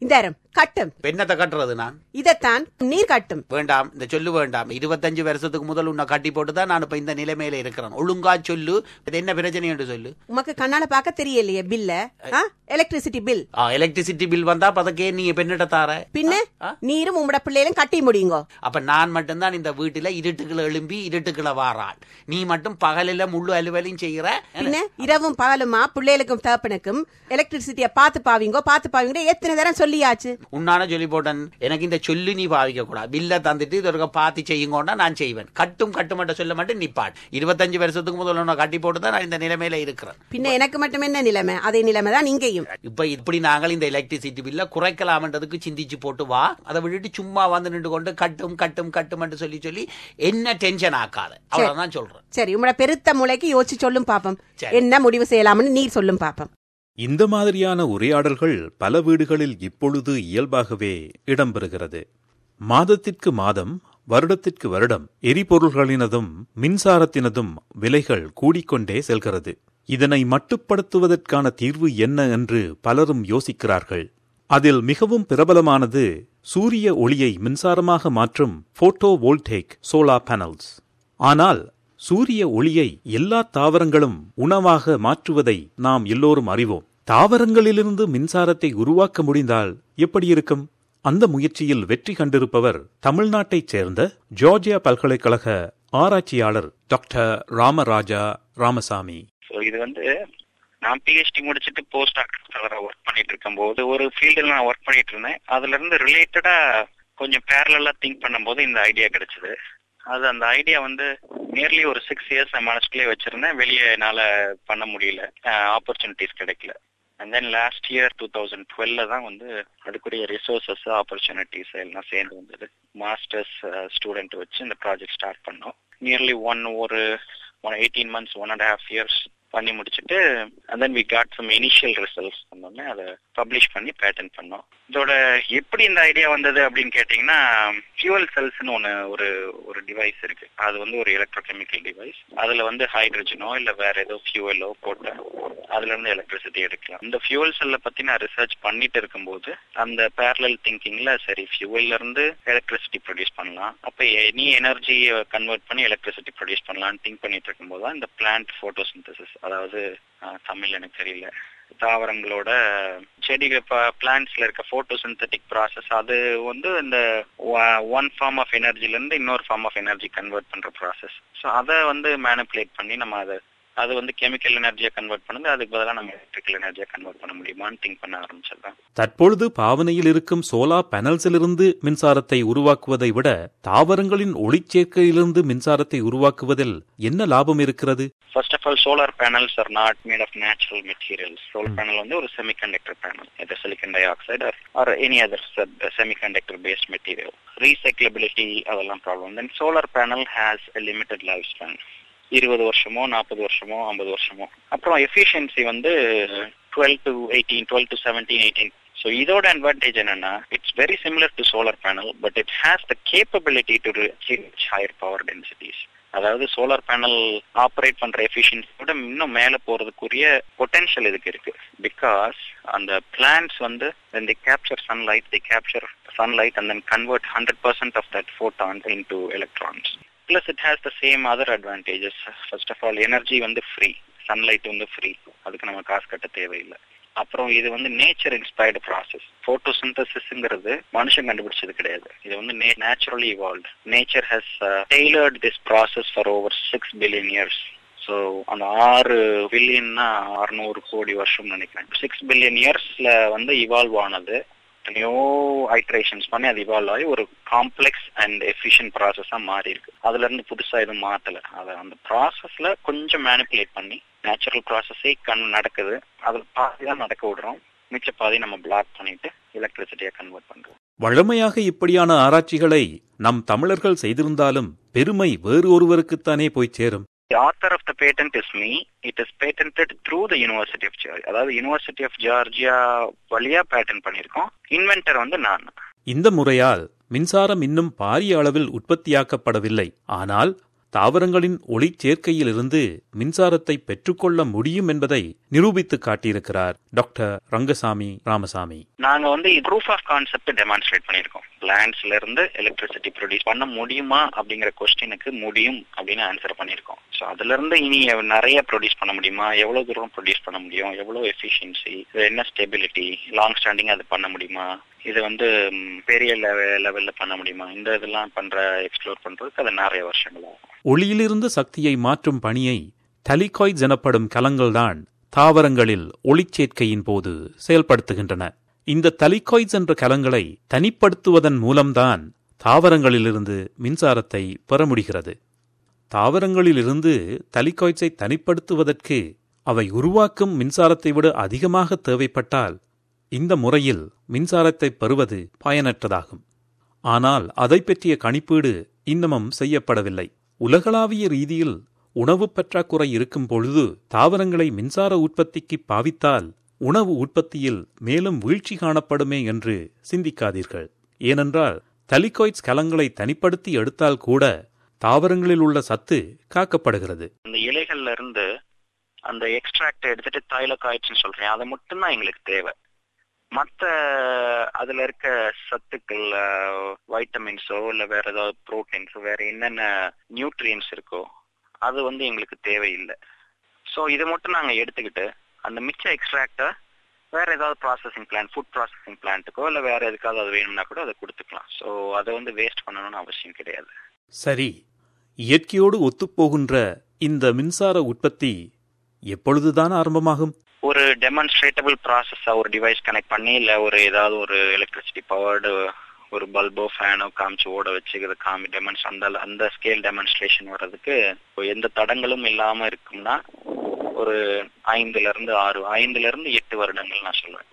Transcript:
இந்தாரம் கட்டும் என்னத்தை கட்டுறது நான் இதத்தான் நீர் கட்டும் வேண்டாம் இந்த சொல்லு வேண்டாம் இருபத்தஞ்சு வருஷத்துக்கு முதல் உன்னை கட்டி போட்டு தான் நான் இப்ப இந்த நிலைமையில இருக்கிறேன் ஒழுங்கா சொல்லு இது என்ன பிரச்சனை என்று சொல்லு உமக்கு கண்ணால பார்க்க தெரியலையே பில்ல எலக்ட்ரிசிட்டி பில் எலக்ட்ரிசிட்டி பில் வந்தா பதக்கே நீ பெண்ணிட்ட தார பின்ன ஆ? நீரும் உங்களோட பிள்ளைகளும் கட்டி முடியுங்கோ அப்ப நான் மட்டும்தான் இந்த வீட்டுல இருட்டுக்குள்ள எழும்பி இருட்டுக்குள்ள வாராள் நீ மட்டும் பகலில முழு அலுவலையும் செய்யற பின்ன இரவும் பகலுமா பிள்ளைகளுக்கும் தகப்பனுக்கும் எலக்ட்ரிசிட்டிய பார்த்து பாவீங்கோ பார்த்து பாவீங்க எத்தனை தரம் சொல்லியாச்சு உன்னான சொல்லி போட்டன் எனக்கு இந்த சொல்லு நீ பாவிக்க கூடாது பில்ல தந்துட்டு இது ஒரு பார்த்து செய்யுங்கோன்னா நான் செய்வேன் கட்டும் கட்டு மட்டும் சொல்ல மாட்டேன் நிப்பாட் இருபத்தஞ்சு வருஷத்துக்கு முதல்ல உன்னை கட்டி போட்டு தான் நான் இந்த நிலைமையில இருக்கிறேன் பின்ன எனக்கு மட்டும் என்ன நிலைமை அதே நிலைமை தான் இங்கேயும் இப்ப இப்படி நாங்கள் இந்த எலக்ட்ரிசிட்டி பில்ல குறைக்கலாம்ன்றதுக்கு சிந்திச்சு போட்டு வா அதை விட்டுட்டு சும்மா வந்து நின்று கொண்டு கட்டும் கட்டும் கட்டும் சொல்லி சொல்லி என்ன டென்ஷன் ஆக்காத அவ்வளவுதான் சொல்றேன் சரி உங்களோட பெருத்த மூளைக்கு யோசிச்சு சொல்லும் பாப்போம் சரி. என்ன முடிவு செய்யலாம்னு நீர் சொல்லும் பாப்போம் இந்த மாதிரியான உரையாடல்கள் பல வீடுகளில் இப்பொழுது இயல்பாகவே இடம்பெறுகிறது மாதத்திற்கு மாதம் வருடத்திற்கு வருடம் எரிபொருள்களினதும் மின்சாரத்தினதும் விலைகள் கூடிக்கொண்டே செல்கிறது இதனை மட்டுப்படுத்துவதற்கான தீர்வு என்ன என்று பலரும் யோசிக்கிறார்கள் அதில் மிகவும் பிரபலமானது சூரிய ஒளியை மின்சாரமாக மாற்றும் போட்டோ வோல்டேக் சோலார் பேனல்ஸ் ஆனால் சூரிய ஒளியை எல்லா தாவரங்களும் உணவாக மாற்றுவதை நாம் எல்லோரும் அறிவோம் தாவரங்களிலிருந்து மின்சாரத்தை உருவாக்க முடிந்தால் எப்படி இருக்கும் அந்த முயற்சியில் வெற்றி கண்டிருப்பவர் தமிழ்நாட்டைச் சேர்ந்த ஜார்ஜியா பல்கலைக்கழக ஆராய்ச்சியாளர் டாக்டர் ராமராஜா ராமசாமி ஸோ இது வந்து நான் பிஹெச்டி முடிச்சுட்டு போஸ்ட் டாக்டர் ஒர்க் பண்ணிட்டு இருக்கும்போது ஒரு ஃபீல்டில் நான் ஒர்க் பண்ணிட்டு இருந்தேன் அதுல இருந்து ரிலேட்டடா கொஞ்சம் பேரலா திங்க் பண்ணும்போது இந்த ஐடியா கிடைச்சது அது அந்த ஐடியா வந்து நியர்லி ஒரு சிக்ஸ் இயர்ஸ் நான் மனசுக்குள்ளே வச்சிருந்தேன் வெளியே என்னால பண்ண முடியல ஆப்பர்ச்சுனிட்டிஸ் கிடைக்கல and then last year two thousand டுவெல்ல தான் வந்து அதுக்குரிய ரிசோர்சஸ் ஆப்பர்ச்சுனிட்டிஸ் எல்லாம் சேர்ந்து வந்தது மாஸ்டர்ஸ் ஸ்டூடெண்ட் வச்சு இந்த ப்ராஜெக்ட் ஸ்டார்ட் பண்ணோம் நியர்லி ஒன் ஒரு one eighteen months one and half years பண்ணி முடிச்சுட்டு and then we got some initial results பண்ணோன்னே அதை பப்ளிஷ் பண்ணி பேட்டன் பண்ணோம் இதோட எப்படி இந்த ஐடியா வந்தது அப்படின்னு கேட்டிங்கன்னா ஃபியூவல் செல்ஸ்னு ஒன்று ஒரு ஒரு டிவைஸ் இருக்கு அது வந்து ஒரு எலக்ட்ரோகெமிக்கல் டிவைஸ் அதுல வந்து ஹைட்ரஜனோ இல்ல வேற ஏதோ ஃபியூவலோ போட்டு அதுல இருந்து எலக்ட்ரிசிட்டி எடுக்கலாம் இந்த ஃபியூவல் செல்ல பத்தி நான் ரிசர்ச் பண்ணிட்டு இருக்கும்போது அந்த பேரலல் திங்கிங்ல சரி ஃபியூவல்ல இருந்து எலக்ட்ரிசிட்டி ப்ரொடியூஸ் பண்ணலாம் அப்ப எனி எனர்ஜி கன்வெர்ட் பண்ணி எலக்ட்ரிசிட்டி ப்ரொடியூஸ் பண்ணலாம்னு திங்க் பண்ணிட்டு இருக்கும்போது தான் இந்த பிளான்ட் போட்டோசிந்தசிஸ் அதாவது அஹ், தமிழ் எனக்கு தெரியல தாவரங்களோட செடிகள் பிளான்ட்ஸ்ல இருக்க போட்டோசிந்தட்டிக் ப்ராசஸ் அது வந்து இந்த ஒன் ஃபார்ம் ஆஃப் எனர்ஜில இருந்து இன்னொரு ஃபார்ம் ஆஃப் எனர்ஜி கன்வெர்ட் பண்ற ப்ராசஸ் ஸோ அதை வந்து மேனிப்புலேட் பண்ணி நம்ம அதை அது வந்து கெமிக்கல் எனர்ஜியா கன்வெர்ட் பண்ணுது அதுக்கு பதிலாக நம்ம எலக்ட்ரிக்கல் எனர்ஜியா கன்வெர்ட் பண்ண முடியுமான்னு திங்க் பண்ண ஆரம்பிச்சதுதான் தற்பொழுது பாவனையில் இருக்கும் சோலார் பேனல்ஸிலிருந்து மின்சாரத்தை உருவாக்குவதை விட தாவரங்களின் ஒளிச்சேர்க்கையிலிருந்து மின்சாரத்தை உருவாக்குவதில் என்ன லாபம் இருக்கிறது first of all solar panels are not made of natural materials solar panel வந்து ஒரு செமிகண்டக்டர் பேனல் இது silicon dioxide or any other semiconductor based material recyclability அதெல்லாம் problem then solar panel has a limited life span இருபது வருஷமோ நாற்பது வருஷமோ ஐம்பது வருஷமோ அப்புறம் எஃபிஷியன்சி வந்து twelve to eighteen twelve to seventeen eighteen so இதோட அட்வான்டேஜ் என்னன்னா it's very similar to solar panel but it has the capability to reach higher power densities அதாவது சோலார் பேனல் ஆப்ரேட் பண்ற எஃபிஷியன்சியோட இன்னும் மேல போறதுக்குரிய பொட்டன்ஷியல் இதுக்கு இருக்கு பிகாஸ் அந்த பிளான்ஸ் வந்து when they capture sunlight they capture sunlight and then convert 100% of that photons into electrons plus it has the same other advantages first of all energy வந்து free sunlight வந்து free அதுக்கு நம்ம காசு கட்ட தேவையில்லை அப்புறம் இது வந்து நேச்சர் இன்ஸ்பயர்டு ப்ராசஸ் போட்டோசிந்தசிஸ்ங்கிறது மனுஷன் கண்டுபிடிச்சது கிடையாது இது வந்து naturally evolve nature has tailored this process for over six billion years so அந்த ஆறு பில்லியன்னா அறுநூறு கோடி வருஷம் நினைக்கிறேன் சிக்ஸ் பில்லியன் இயர்ஸ்ல வந்து இவால்வ் ஆனது எத்தனையோ ஐட்ரேஷன்ஸ் பண்ணி அது இவால்வ் ஆகி ஒரு காம்ப்ளெக்ஸ் அண்ட் எஃபிஷியன்ட் ப்ராசஸா மாறி இருக்கு அதுல இருந்து புதுசா எதுவும் மாத்தல அதை அந்த ப்ராசஸ்ல கொஞ்சம் மேனிப்புலேட் பண்ணி நேச்சுரல் ப்ராசஸே கண் நடக்குது அது பாதி தான் நடக்க விடுறோம் மிச்ச பாதி நம்ம பிளாக் பண்ணிட்டு எலக்ட்ரிசிட்டியா கன்வெர்ட் பண்றோம் வழமையாக இப்படியான ஆராய்ச்சிகளை நம் தமிழர்கள் செய்திருந்தாலும் பெருமை வேறு ஒருவருக்குத்தானே போய் சேரும் The author of the patent is me. It is patented through the University of Georgia. அதாவது University of Georgia வழியா பேட்டன் பண்ணியிருக்கோம் இன்வென்டர் வந்து நான் இந்த முறையால் மின்சாரம் இன்னும் பாரிய அளவில் உற்பத்தியாக்கப்படவில்லை ஆனால் தாவரங்களின் ஒளிச்சேர்க்கையிலிருந்து மின்சாரத்தை பெற்றுக்கொள்ள முடியும் என்பதை நிரூபித்து காட்டியிருக்கிறார் டாக்டர் ரங்கசாமி ராமசாமி நாங்க வந்து ப்ரூஃப் ஆஃப் கான்செப்ட் டெமான்ஸ்ட்ரேட் பண்ணிருக்கோம் பிளான்ட்ஸ்ல இருந்து எலக்ட்ரிசிட்டி ப்ரொடியூஸ் பண்ண முடியுமா அப்படிங்கிற கொஸ்டினுக்கு முடியும் அப்படின்னு ஆன்சர் பண்ணிருக்கோம் ஸோ அதுல இருந்து இனி நிறைய ப்ரொடியூஸ் பண்ண முடியுமா எவ்வளவு தூரம் ப்ரொடியூஸ் பண்ண முடியும் எவ்வளவு எஃபிஷியன்சி என்ன ஸ்டெபிலிட்டி லாங் ஸ்டாண்டிங் அது பண்ண முடியுமா இது வந்து ம், பெரிய லெவல்ல பண்ண முடியுமா இந்த இதெல்லாம் பண்ற எக்ஸ்ப்ளோர் பண்றதுக்கு அது நிறைய வருஷங்கள் ஆகும் ஒளியிலிருந்து சக்தியை மாற்றும் பணியை தலிகாய்ட்ஸ் எனப்படும் கலங்கள்தான் தாவரங்களில் ஒளிச்சேர்க்கையின் போது செயல்படுத்துகின்றன இந்த தலிகாய்ட்ஸ் என்ற கலங்களை தனிப்படுத்துவதன் மூலம்தான் தாவரங்களிலிருந்து மின்சாரத்தை பெற முடிகிறது தாவரங்களிலிருந்து தலிகாய்ட்ஸை தனிப்படுத்துவதற்கு அவை உருவாக்கும் மின்சாரத்தை விட அதிகமாக தேவைப்பட்டால் இந்த முறையில் மின்சாரத்தை பெறுவது பயனற்றதாகும் ஆனால் அதை பற்றிய கணிப்பீடு இன்னமும் செய்யப்படவில்லை உலகளாவிய ரீதியில் உணவு பற்றாக்குறை இருக்கும் பொழுது தாவரங்களை மின்சார உற்பத்திக்கு பாவித்தால் உணவு உற்பத்தியில் மேலும் வீழ்ச்சி காணப்படுமே என்று சிந்திக்காதீர்கள் ஏனென்றால் தலிகாய்ட்ஸ் கலங்களை தனிப்படுத்தி எடுத்தால் கூட தாவரங்களில் உள்ள சத்து காக்கப்படுகிறது அந்த இலைகள்ல இருந்து அந்த எக்ஸ்ட்ராக்ட் எடுத்துட்டு தைலகாய்ட்ஸ்னு சொல்றேன் அதை மட்டும்தான் எங்களுக்கு தேவை மத்த அதுல இருக்க சத்துக்கள் வைட்டமின்ஸோ இல்ல வேற ஏதாவது புரோட்டீன்ஸோ வேற என்னென்ன நியூட்ரியன்ஸ் இருக்கோ அது வந்து எங்களுக்கு தேவையில்லை ஸோ இதை மட்டும் நாங்க எடுத்துக்கிட்டு அந்த மிச்ச எக்ஸ்ட்ராக்டை வேற ஏதாவது ப்ராசஸிங் பிளான் ஃபுட் ப்ராசஸிங் பிளான்ட்டுக்கோ இல்ல வேற எதுக்காவது அது வேணும்னா கூட அதை கொடுத்துக்கலாம் ஸோ அதை வந்து வேஸ்ட் பண்ணணும்னு அவசியம் கிடையாது சரி இயற்கையோடு ஒத்துப்போகின்ற இந்த மின்சார உற்பத்தி எப்பொழுதுதான் ஆரம்பமாகும் ஒரு டெமான்ஸ்ட்ரேட்டபிள் ப்ராசஸா ஒரு டிவைஸ் கனெக்ட் பண்ணி இல்ல ஒரு ஏதாவது ஒரு எலக்ட்ரிசிட்டி பவர்டு ஒரு பல்போ ஃபேனோ காமிச்சு ஓட வச்சு இதை காமி டெமான்ஸ் அந்த அந்த ஸ்கேல் டெமான்ஸ்ட்ரேஷன் வர்றதுக்கு இப்போ எந்த தடங்களும் இல்லாம இருக்கும்னா ஒரு ஐந்துல இருந்து ஆறு ஐந்துல இருந்து எட்டு வருடங்கள் நான் சொல்லுவேன்